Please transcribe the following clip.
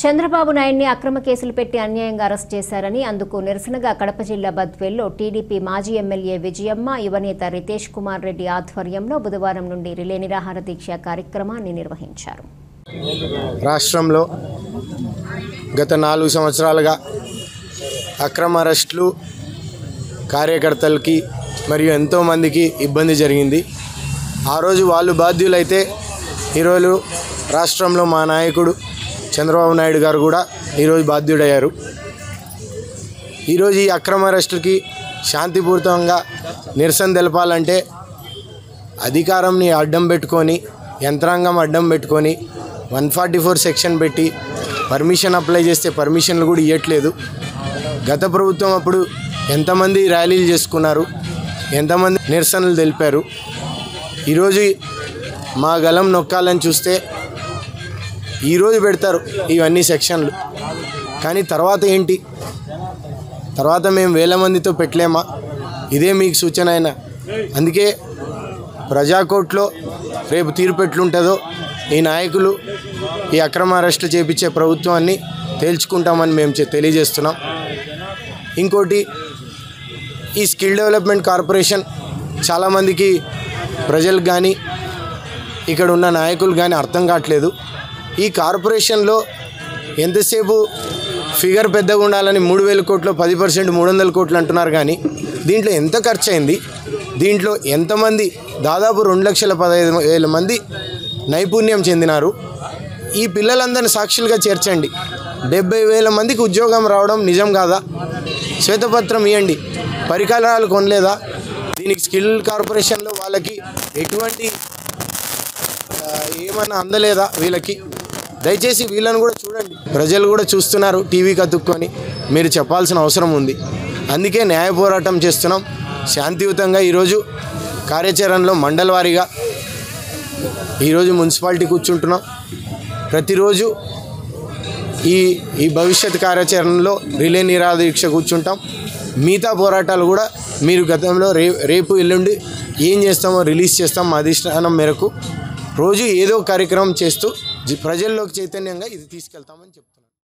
చంద్రబాబు నాయుడిని అక్రమ కేసులు పెట్టి అన్యాయంగా అరెస్ట్ చేశారని అందుకు నిరసనగా కడప జిల్లా బద్వేల్లో టీడీపీ మాజీ ఎమ్మెల్యే విజయమ్మ యువనేత రితేష్ కుమార్ రెడ్డి ఆధ్వర్యంలో బుధవారం నుండి రిలే నిరాహార దీక్ష కార్యక్రమాన్ని నిర్వహించారు రాష్ట్రంలో గత నాలుగు సంవత్సరాలుగా అక్రమ అరెస్టులు కార్యకర్తలకి మరియు ఎంతోమందికి ఇబ్బంది జరిగింది ఆ రోజు వాళ్ళు బాధ్యులైతే ఈరోజు రాష్ట్రంలో మా నాయకుడు చంద్రబాబు నాయుడు గారు కూడా ఈరోజు బాధ్యుడయ్యారు ఈరోజు ఈ అక్రమ అరెస్టులకి శాంతిపూర్వకంగా నిరసన తెలపాలంటే అధికారంని అడ్డం పెట్టుకొని యంత్రాంగం అడ్డం పెట్టుకొని వన్ ఫార్టీ ఫోర్ సెక్షన్ పెట్టి పర్మిషన్ అప్లై చేస్తే పర్మిషన్లు కూడా ఇవ్వట్లేదు గత ప్రభుత్వం అప్పుడు ఎంతమంది ర్యాలీలు చేసుకున్నారు ఎంతమంది నిరసనలు తెలిపారు ఈరోజు మా గలం నొక్కాలని చూస్తే ఈరోజు పెడతారు ఇవన్నీ సెక్షన్లు కానీ తర్వాత ఏంటి తర్వాత మేము వేల మందితో పెట్టలేమా ఇదే మీకు సూచన అయినా అందుకే ప్రజాకోర్టులో రేపు తీర్పు ఎట్లుంటుందో ఈ నాయకులు ఈ అక్రమ అరెస్టు చేపించే ప్రభుత్వాన్ని తేల్చుకుంటామని మేము చె- తెలియజేస్తున్నాం ఇంకోటి ఈ స్కిల్ డెవలప్మెంట్ కార్పొరేషన్ చాలామందికి ప్రజలకు కానీ ఇక్కడ ఉన్న నాయకులు కానీ అర్థం కావట్లేదు ఈ కార్పొరేషన్లో ఎంతసేపు ఫిగర్ పెద్దగా ఉండాలని మూడు వేల కోట్లు పది పర్సెంట్ మూడు వందల కోట్లు అంటున్నారు కానీ దీంట్లో ఎంత ఖర్చు అయింది దీంట్లో ఎంతమంది దాదాపు రెండు లక్షల పదహైదు వేల మంది నైపుణ్యం చెందినారు ఈ పిల్లలందరినీ సాక్షులుగా చేర్చండి డెబ్బై వేల మందికి ఉద్యోగం రావడం నిజం కాదా శ్వేతపత్రం ఇవ్వండి పరికరాలు కొనలేదా దీనికి స్కిల్ కార్పొరేషన్లో వాళ్ళకి ఎటువంటి ఆ, ఏమన్నా అందలేదా వీళ్ళకి దయచేసి వీళ్ళని కూడా చూడండి ప్రజలు కూడా చూస్తున్నారు టీవీ కతుక్కొని మీరు చెప్పాల్సిన అవసరం ఉంది అందుకే న్యాయ పోరాటం చేస్తున్నాం శాంతియుతంగా ఈరోజు కార్యాచరణలో మండల వారీగా ఈరోజు మున్సిపాలిటీ కూర్చుంటున్నాం ప్రతిరోజు ఈ ఈ భవిష్యత్ కార్యాచరణలో రిలే నిరాధ దీక్ష కూర్చుంటాం మిగతా పోరాటాలు కూడా మీరు గతంలో రే రేపు ఎల్లుండి ఏం చేస్తామో రిలీజ్ చేస్తాం మా అధిష్టానం మేరకు రోజు ఏదో కార్యక్రమం చేస్తూ జి- ప్రజల్లోకి చైతన్యంగా ఇది తీసుకెళ్తామని చెప్తున్నాం